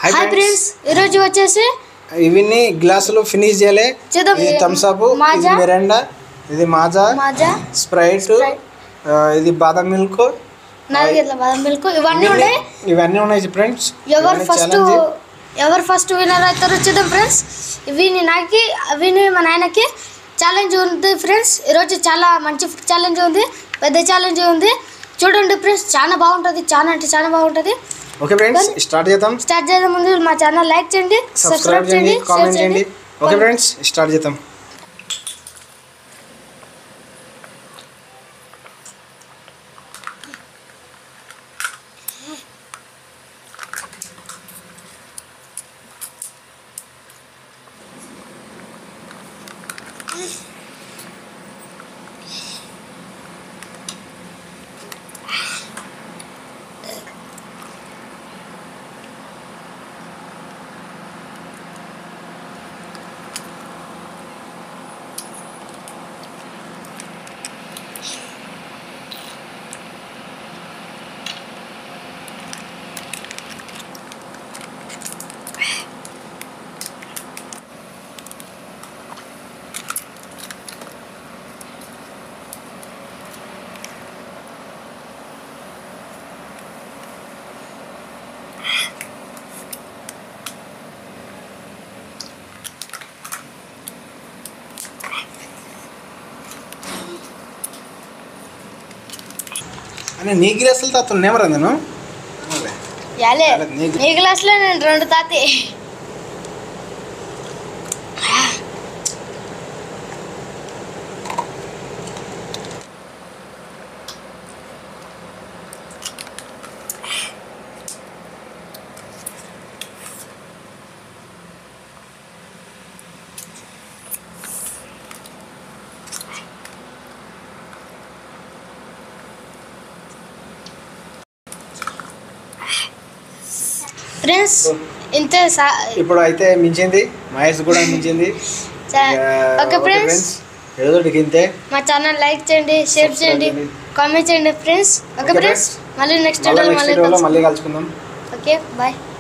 Hi hi friends ఈరోజు వచ్చేసి ఇవన్నీ గ్లాసులు ఫినిష్ చేయాలి చేద్దాం. ఇది థమ్స్ అప్ ఇది మాజా. మిరండా ఇది మాజా మాజా స్ప్రైట్ Sprite. ఆ, ఇది బాదం మిల్క్ నాలుగేళ్ళ బాదం మిల్క్ ఇవన్నీ ఉన్నాయి ఇవన్నీ ఉన్నాయి ఫ్రెండ్స్ ఎవరు ఫస్ట్ ఎవరు ఫస్ట్ విన్నర్ అవుతారో చూద్దాం ఫ్రెండ్స్ ఇవి నాకు అవి మా నాయనకి ఛాలెంజ్ ఉంది ఫ్రెండ్స్ ఈరోజు చాలా మంచి ఛాలెంజ్ ఉంది పెద్ద ఛాలెంజ్ ఉంది చూడండి ఫ్రెండ్స్ చాలా బాగుంటుంది చాలా అంటే చాలా బాగుంటుంది ఓకే ఫ్రెండ్స్ స్టార్ట్ చేద్దాం స్టార్ట్ చేసే ముందు మా ఛానల్ లైక్ చేయండి సబ్స్క్రైబ్ చేయండి షేర్ కామెంట్ చేయండి ఓకే ఫ్రెండ్స్ స్టార్ట్ చేద్దాం అని నీ గ్లాసులు తాత నేమరా నేను యాలే నీ నీ గ్లాస్లో నేను రెండు తాతి ఫ్రెండ్స్ ఇంతే సా- ఇప్పుడు అయితే మించింది మహేష్ కూడా మించింది చా- ఇక ఓకే ఫ్రెండ్స్ ఏదో ఇంతే మా ఛానల్ లైక్ చేయండి షేర్ Subscribe చేయండి చేయండి. కామెంట్ చేయండి ఫ్రెండ్స్ ఓకే Okay, ఫ్రెండ్స్ మళ్ళీ నెక్స్ట్ మళ్ళీ వీడియోలో నెక్స్ట్ మళ్ళీ వీడియోలో కలుసుకుందాం. మళ్ళీ కలుసుకుందాం ఓకే బాయ్